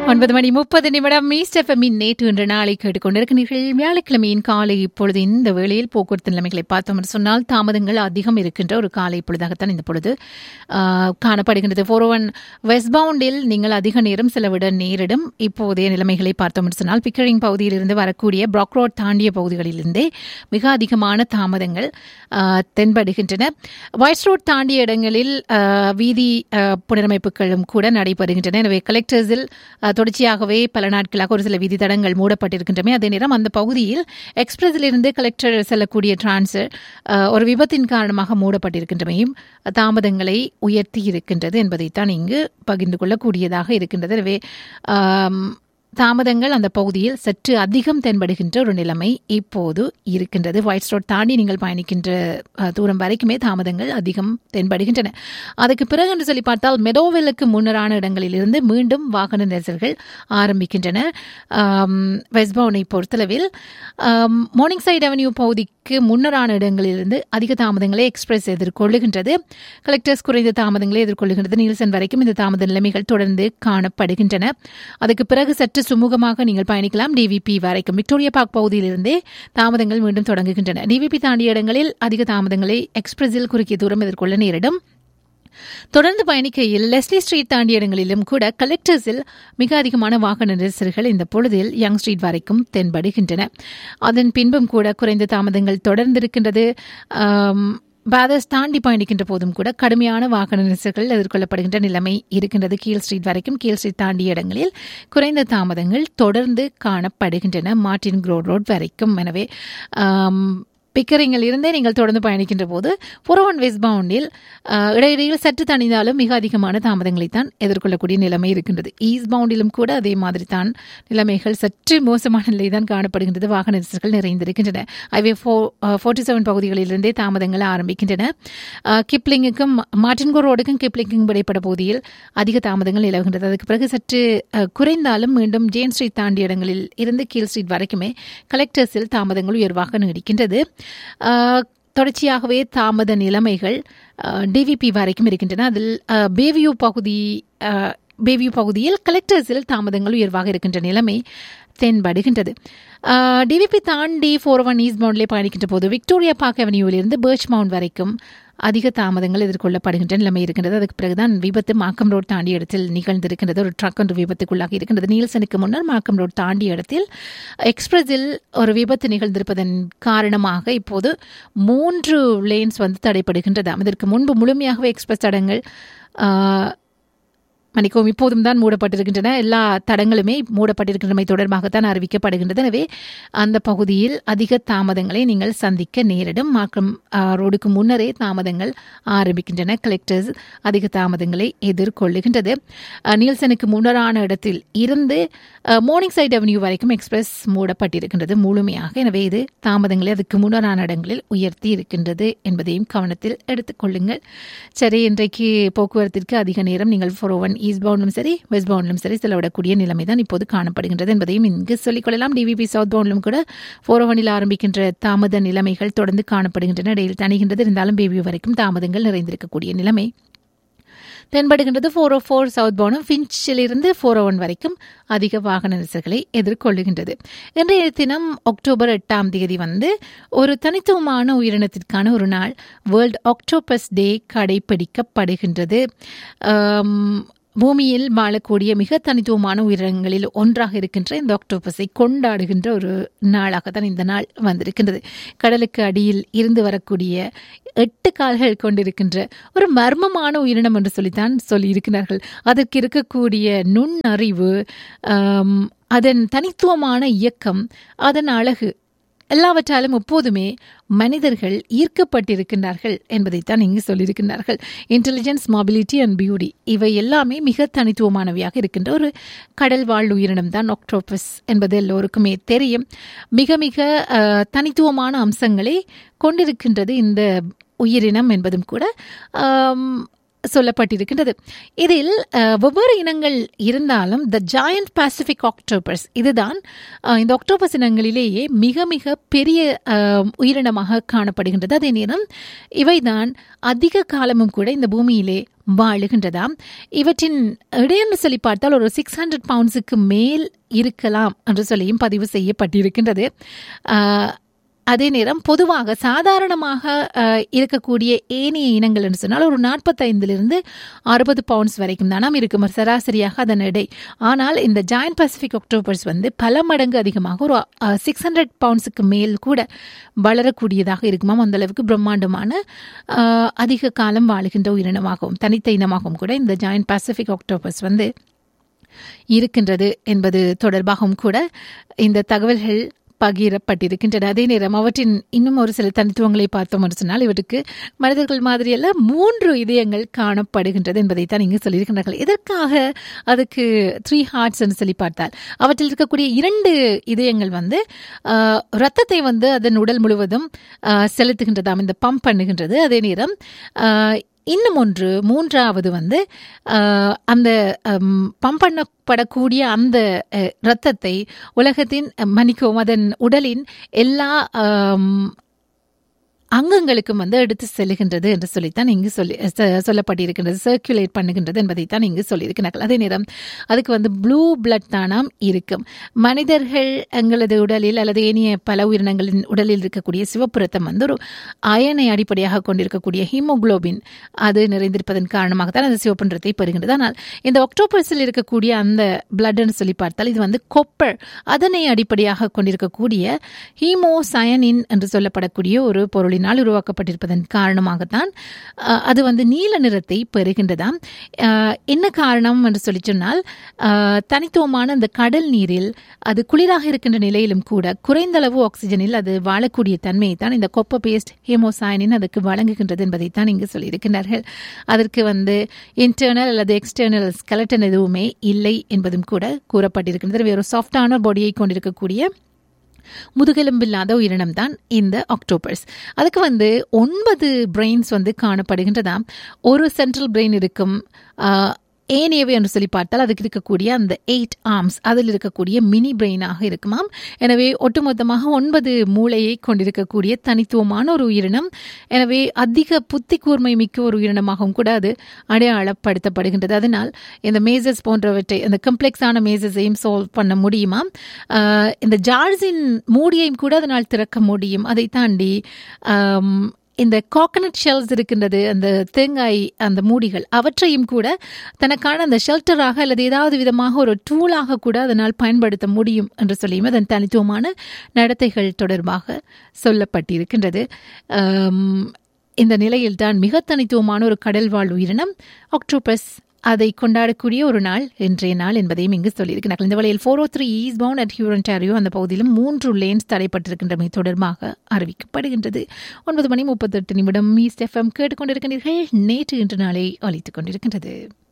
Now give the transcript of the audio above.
ஒன்பது மணி முப்பது நிமிடம் மீஸ்டெஃபமின் நேற்று என்ற நாளை கேட்டுக்கொண்டிருக்கிறீர்கள் வியாழக்கிழமையின் காலை இப்பொழுது இந்த வேளையில் போக்குவரத்து நிலைமைகளை பார்த்தோம் என்று சொன்னால் தாமதங்கள் அதிகம் இருக்கின்ற ஒரு காலை இப்பொழுதாகத்தான் இந்த பொழுது ஆஹ், காணப்படுகின்றது ஃபோர் ஒன் வெஸ்ட் பவுண்டில் நீங்கள் அதிக நேரம் செலவிட நேரிடும் இப்போதைய நிலைமைகளை பார்த்தோம் என்று சொன்னால் பிக்கரிங் பகுதியிலிருந்து வரக்கூடிய ப்ராக் ரோட் தாண்டிய பகுதிகளிலிருந்தே மிக அதிகமான தாமதங்கள் ஆஹ், தென்படுகின்றன வாய்ஸ் ரோட் தாண்டிய இடங்களில் ஆஹ், வீதி ஆஹ், புனரமைப்புகளும் கூட நடைபெறுகின்றன எனவே கலெக்டர்ஸில் ஆஹ், தொடர்ச்சியாகவே பல நாட்களாக ஒரு சில விதி தடங்கள் மூடப்பட்டிருக்கின்றன அதே நேரம் அந்த பகுதியில் எக்ஸ்பிரஸிலிருந்து கலெக்டர் செல்லக்கூடிய டிரான்ஸ்ஃபர் ஒரு விபத்தின் காரணமாக மூடப்பட்டிருக்கின்றமையும் தாமதங்களை உயர்த்தி இருக்கின்றது என்பதைத்தான் இங்கு பகிர்ந்து கொள்ளக்கூடியதாக இருக்கின்றது எனவே ஆம், தாமதங்கள் அந்த பகுதியில் சற்று அதிகம் தென்படுகின்ற ஒரு நிலைமை இப்போது இருக்கின்றது ஒயிட் ரோட் தாண்டி நீங்கள் பயணிக்கின்ற அஹ், தூரம் வரைக்குமே தாமதங்கள் அதிகம் தென்படுகின்றன அதுக்கு பிறகு என்று சொல்லி பார்த்தால் மெடோவெல்லுக்கு முன்னரான இடங்களிலிருந்து மீண்டும் வாகன நெரிசல்கள் ஆரம்பிக்கின்றன ஆம், வெஸ்ட்பவுனை பொறுத்தளவில் ஆம், மார்னிங் சைட் அவென்யூ பகுதிக்கு முன்னரான இடங்களிலிருந்து அதிக தாமதங்களை எக்ஸ்பிரஸ் எதிர்கொள்ளுகின்றது கலெக்டர்ஸ் குறைந்த தாமதங்களை எதிர்கொள்ளுகின்றது நீல்சன் வரைக்கும் இந்த தாமத நிலைமைகள் தொடர்ந்து காணப்படுகின்றன அதுக்கு பிறகு சற்று சுமூகமாக நீங்கள் பயணிக்கலாம் டிவிபி வரைக்கும் விக்டோரியா பார்க் பகுதியிலிருந்தே தாமதங்கள் மீண்டும் தொடங்குகின்றன டிவிபி தாண்டிய இடங்களில் அதிக தாமதங்களை எக்ஸ்பிரஸில் குறுக்கிய தூரம் எதிர்கொள்ள நேரிடும் தொடர்ந்து பயணிக்கையில் லெஸ்லி ஸ்ட்ரீட் தாண்டிய இடங்களிலும் கூட கலெக்டர்ஸில் மிக அதிகமான வாகன நெரிசல்கள் இந்த பொழுதில் யங் ஸ்ட்ரீட் வரைக்கும் தென்படுகின்றன அதன் பின்பும் கூட குறைந்த தாமதங்கள் தொடர்ந்திருக்கின்றது ஆம், பாதர்ஸ் தாண்டி பயணிக்கின்ற போதும் கூட கடுமையான வாகன நெரிசல்கள் எதிர்கொள்ளப்படுகின்ற நிலைமை இருக்கின்றது கீழ் ஸ்ட்ரீட் வரைக்கும் கீழ் ஸ்ட்ரீட் தாண்டிய இடங்களில் குறைந்த தாமதங்கள் தொடர்ந்து காணப்படுகின்றன மார்டின் க்ரோ ரோட் வரைக்கும் எனவே ஆம், பிக்கரிங்கில் இருந்தே நீங்கள் தொடர்ந்து பயணிக்கின்ற போது புறவன் வெஸ்ட் பவுண்டில் அஹ், இடையிடையில் சற்று தணிந்தாலும் மிக அதிகமான தாமதங்களை தான் எதிர்கொள்ளக்கூடிய நிலைமை இருக்கின்றது ஈஸ்ட் பவுண்டிலும் கூட அதே மாதிரி தான் நிலைமைகள் சற்று மோசமான நிலை தான் காணப்படுகின்றது வாகன நெரிசல்கள் நிறைந்திருக்கின்றன ஐவே ஃபோ ஃபோர்ட்டி செவன் பகுதிகளிலிருந்தே தாமதங்கள் ஆரம்பிக்கின்றன அஹ், கிப்ளிங்குக்கும் மார்டின்கோ ரோடுக்கும் கிப்ளிங்குக்கும் இடைப்பட்ட பகுதியில் அதிக தாமதங்கள் நிலவுகின்றது அதுக்கு பிறகு சற்று அஹ், குறைந்தாலும் மீண்டும் ஜேன் ஸ்ட்ரீட் தாண்டிய இடங்களில் இருந்து கீழ் ஸ்ட்ரீட் வரைக்குமே கலெக்டர்ஸில் தாமதங்கள் உயர்வாக நீடிக்கின்றது ஆஹ், தொடர்ச்சியாகவே தாமத நிலைமைகள் டிவிபி வரைக்கும் இருக்கின்றன அதில் ஆஹ், பேவியூ பகுதி ஆஹ், பேவியூ பகுதியில் கலெக்டர்ஸில் தாமதங்கள் உயர்வாக இருக்கின்ற நிலைமை தென்படுகின்றது டிவிபி தாண்டி ஃபோர் ஒன் ஈஸ்ட் மவுண்ட்லேயே பயணிக்கின்ற போது விக்டோரியா பார்க் அவென்யூவிலிருந்து பர்ச் மவுண்ட் வரைக்கும் அதிக தாமதங்கள் எதிர்கொள்ளப்படுகின்ற நிலைமை இருக்கின்றது அதுக்கு பிறகுதான் விபத்து மாக்கம் ரோட் தாண்டிய இடத்தில் நிகழ்ந்திருக்கின்றது ஒரு ட்ரக் ஒன்று விபத்துக்குள்ளாகி இருக்கின்றது நீல்சனுக்கு முன்னர் மாக்கம் ரோட் தாண்டிய இடத்தில் எக்ஸ்பிரஸில் ஒரு விபத்து நிகழ்ந்திருப்பதன் காரணமாக இப்போது மூன்று லேன்ஸ் வந்து தடைப்படுகின்றது இதற்கு முன்பு முழுமையாகவே எக்ஸ்பிரஸ் தடங்கள் ஆஹ், மன்னிக்கவும் இப்போதும் தான் மூடப்பட்டிருக்கின்றன எல்லா தடங்களுமே மூடப்பட்டிருக்கின்றமை தொடர்பாகத்தான் அறிவிக்கப்படுகின்றது எனவே அந்த பகுதியில் அதிக தாமதங்களை நீங்கள் சந்திக்க நேரிடும் மாக்கம் ஆ, ரோடுக்கு முன்னரே தாமதங்கள் ஆரம்பிக்கின்றன கலெக்டர்ஸ் அதிக தாமதங்களை எதிர்கொள்ளுகின்றது ஆ, நீல்சனுக்கு முன்னரான இடத்தில் இருந்து மார்னிங் சைட் அவென்யூ வரைக்கும் எக்ஸ்பிரஸ் மூடப்பட்டிருக்கின்றது முழுமையாக எனவே இது தாமதங்களை அதுக்கு முன்னரான இடங்களில் உயர்த்தி இருக்கின்றது என்பதையும் கவனத்தில் எடுத்துக்கொள்ளுங்கள் சரி இன்றைக்கு போக்குவரத்திற்கு அதிக நேரம் நீங்கள் ஃபோர் ஒன் ஈஸ்ட் பவுண்டிலும் சரி வெஸ்ட் பவுண்டிலும் சரி செலவிடக்கூடிய நிலைமை தான் இப்போது காணப்படுகின்றது என்பதையும் இங்கு சொல்லிக்கொள்ளலாம் டிவிபி சவுத் பவுண்டிலும் கூட ஃபோர் ஒனில் ஆரம்பிக்கின்ற தாமத நிலைமைகள் தொடர்ந்து காணப்படுகின்றன இடையில் தணிகின்றது இருந்தாலும் பேபி வரைக்கும் தாமதங்கள் நிறைந்திருக்கக்கூடிய நிலைமை தென்படுகின்றது ஃபோர் ஓ ஃபோர் சவுத் பவுனும் ஃபின்ச்சிலிருந்து ஃபோர் ஒன் வரைக்கும் அதிக வாகன நெரிசல்களை எதிர்கொள்ளுகின்றது இன்றைய தினம் அக்டோபர் எட்டாம் தேதி வந்து ஒரு தனித்துவமான உயிரினத்திற்கான ஒரு நாள் வேர்ல்ட் ஆக்டோபஸ் டே கடைபிடிக்கப்படுகின்றது ஆம், பூமியில் வாழக்கூடிய மிக தனித்துவமான உயிரினங்களில் ஒன்றாக இருக்கின்ற இந்த ஆக்டோபஸை கொண்டாடுகின்ற ஒரு நாளாக தான் இந்த நாள் வந்திருக்கின்றது கடலுக்கு அடியில் இருந்து வரக்கூடிய எட்டு கால்கள் கொண்டிருக்கின்ற ஒரு மர்மமான உயிரினம் என்று சொல்லித்தான் சொல்லியிருக்கிறார்கள் அதற்கு இருக்கக்கூடிய நுண்ணறிவு ஆம், அதன் தனித்துவமான இயக்கம் அதன் அழகு எல்லாவற்றாலும் எப்போதுமே மனிதர்கள் ஈர்க்கப்பட்டிருக்கின்றார்கள் என்பதைத்தான் இங்கு சொல்லியிருக்கின்றார்கள் இன்டெலிஜென்ஸ் மொபிலிட்டி அண்ட் பியூட்டி இவை எல்லாமே மிக தனித்துவமானவையாக இருக்கின்ற ஒரு கடல் வாழ் உயிரினம் தான் ஆக்டோபஸ் என்பது எல்லோருக்குமே தெரியும் மிக மிக அஹ், தனித்துவமான அம்சங்களை கொண்டிருக்கின்றது இந்த உயிரினம் என்பதும் கூட ஆம், சொல்லப்பட்டிருக்கின்றது இதில் அஹ், வெவ்வேறு இனங்கள் இருந்தாலும் த ஜாயண்ட் பாசிபிக் ஆக்டோபஸ் இதுதான் அஹ், இந்த ஆக்டோபஸ் இனங்களிலேயே மிக மிக பெரிய அஹ், உயிரினமாக காணப்படுகின்றது அதே நேரம் இவைதான் அதிக காலமும் கூட இந்த பூமியிலே வாழுகின்றதாம் இவற்றின் இடையென்று சொல்லி பார்த்தால் ஒரு சிக்ஸ் ஹண்ட்ரட் பவுண்ட்ஸுக்கு மேல் இருக்கலாம் என்று சொல்லியும் பதிவு செய்யப்பட்டிருக்கின்றது ஆஹ், அதே நேரம் பொதுவாக சாதாரணமாக அஹ், இருக்கக்கூடிய ஏனைய இனங்கள் என்று சொன்னால் ஒரு நாற்பத்தைந்திலிருந்து அறுபது பவுண்ட்ஸ் வரைக்கும் தானாம் இருக்கும் சராசரியாக அதன் எடை ஆனால் இந்த ஜாயின்ட் பசிபிக் ஒக்டோபர்ஸ் வந்து பல மடங்கு அதிகமாக ஒரு சிக்ஸ் ஹண்ட்ரட் பவுண்ட்ஸுக்கு மேல் கூட வளரக்கூடியதாக இருக்குமாம் அந்த அளவுக்கு பிரம்மாண்டமான அஹ், அதிக காலம் வாழுகின்ற உயிரினமாகவும் தனித்த இனமாகவும் கூட இந்த ஜாயின்ட் பசிபிக் ஒக்டோபஸ் வந்து இருக்கின்றது என்பது தொடர்பாகவும் கூட இந்த தகவல்கள் பகிரப்பட்டிருக்கின்றன அதே நேரம் அவற்றின் இன்னும் ஒரு சில தனித்துவங்களை பார்த்தோம் என்று சொன்னால் இவற்றுக்கு மனிதர்கள் மாதிரியல்ல மூன்று இதயங்கள் காணப்படுகின்றது என்பதைத்தான் இங்கு சொல்லியிருக்கின்றார்கள் எதற்காக அதுக்கு த்ரீ ஹார்ட்ஸ் என்று சொல்லி பார்த்தால் அவற்றில் இருக்கக்கூடிய இரண்டு இதயங்கள் வந்து ஆஹ், இரத்தத்தை வந்து அதன் உடல் முழுவதும் ஆஹ், செலுத்துகின்றதாம் இந்த பம்ப் பண்ணுகின்றது அதே நேரம் ஆஹ், இன்னும் ஒன்று மூன்றாவது வந்து ஆஹ், அந்த பம்ப் பண்ணப்படக்கூடிய அந்த அஹ், இரத்தத்தை உலகத்தின் அஹ், மன்னிக்கவும் அதன் உடலின் எல்லா ஆம், அங்கங்களுக்கும் வந்து எடுத்து செல்லுகின்றது என்று சொல்லித்தான் இங்கு சொல்லி ச- சொல்லப்பட்டிருக்கின்றது சர்க்குலேட் பண்ணுகின்றது என்பதைத்தான் இங்கு சொல்லியிருக்கிறார்கள் அதே நேரம் அதுக்கு வந்து ப்ளூ பிளட் தானாம் இருக்கும் மனிதர்கள் எங்களது உடலில் அல்லது ஏனைய பல உயிரினங்களின் உடலில் இருக்கக்கூடிய சிவப்பு ரத்தம் வந்து ஒரு அயனை அடிப்படையாக கொண்டிருக்கக்கூடிய ஹீமோகுளோபின் அது நிறைந்திருப்பதன் காரணமாக தான் அது சிவப்பு நிறத்தை பெறுகின்றது ஆனால் இந்த ஒக்டோபஸில் இருக்கக்கூடிய அந்த பிளட்னு சொல்லி பார்த்தால் இது வந்து கொப்பர் அதனை அடிப்படையாக கொண்டிருக்கக்கூடிய ஹீமோசயனின் என்று சொல்லப்படக்கூடிய ஒரு பொருளினால் உருவாக்கப்பட்டிருப்பதன் காரணமாகத்தான் அஹ், அது வந்து நீல நிறத்தை பெறுகின்றதாம் அஹ், என்ன காரணம் என்று சொல்லி சொன்னால் அஹ், தனித்துவமான அந்த கடல் நீரில் அது குளிராக இருக்கின்ற நிலையிலும் கூட குறைந்த அளவு ஆக்சிஜனில் அது வாழக்கூடிய தன்மையை தான் இந்த கொப்ப பேஸ்ட் ஹீமோசயனின் அதுக்கு வழங்குகின்றது என்பதைத்தான் இங்கு சொல்லியிருக்கிறார்கள் அதற்கு வந்து இன்டர்னல் அல்லது எக்ஸ்டர்னல் ஸ்கெலட்டன் எதுவுமே இல்லை என்பதும் கூட கூறப்பட்டிருக்கின்றது வேறு சாஃப்டான பாடியை கொண்டிருக்கக்கூடிய முதுகெலும்பில்லாத உயிரினம் தான் இந்த ஆக்டோபஸ் அதுக்கு வந்து ஒன்பது பிரெயின்ஸ் வந்து காணப்படுகின்றதாம் ஒரு சென்ட்ரல் பிரெயின் இருக்கும் ஆஹ், ஏனையவை என்று சொல்லி பார்த்தால் அதுக்கு இருக்கக்கூடிய அந்த எயிட் ஆர்ம்ஸ் அதில் இருக்கக்கூடிய மினி பிரெயினாக இருக்குமாம் எனவே ஒட்டுமொத்தமாக ஒன்பது மூளையை கொண்டிருக்கக்கூடிய தனித்துவமான ஒரு உயிரினம் எனவே அதிக புத்தி கூர்மை மிக்க ஒரு உயிரினமாகவும் கூட அது அடையாளப்படுத்தப்படுகின்றது அதனால் இந்த மேசஸ் போன்றவற்றை அந்த கம்ப்ளெக்ஸான மேசஸையும் சால்வ் பண்ண முடியுமா ஆஹ் இந்த ஜார்ஸின் மூடியையும் கூட அதனால் திறக்க முடியும் அதை தாண்டி ஆம், இந்த கோகனட் ஷெல்ஸ் இருக்கின்றது அந்த தேங்காய் அந்த மூடிகள் அவற்றையும் கூட தனக்கான அந்த ஷெல்டராக அல்லது ஏதாவது விதமாக ஒரு டூலாக கூட அதனால் பயன்படுத்த முடியும் என்று சொல்லியும் அதன் தனித்துவமான நடத்தைகள் தொடர்பாக சொல்லப்பட்டிருக்கின்றது ஆம், இந்த நிலையில்தான் மிக தனித்துவமான ஒரு கடல் வாழ் உயிரினம் ஆக்டோபஸ் அதை கொண்டாடக்கூடிய ஒரு நாள் இன்றைய நாள் என்பதையும் இங்கு சொல்லியிருக்கிறார்கள் இந்த வழியில் four O three eastbound at Hurontario அந்த பகுதியிலும் மூன்று லேன்ஸ் தடைப்பட்டிருக்கின்றமை தொடர்பாக அறிவிக்கப்படுகின்றது ஒன்பது மணி முப்பத்தெட்டு நிமிடம் ஈஸ்ட் எஃப்எம் கேட்டுக்கொண்டிருக்கிறீர்கள் நேற்று இன்று நாளை அளித்துக் கொண்டிருக்கின்றது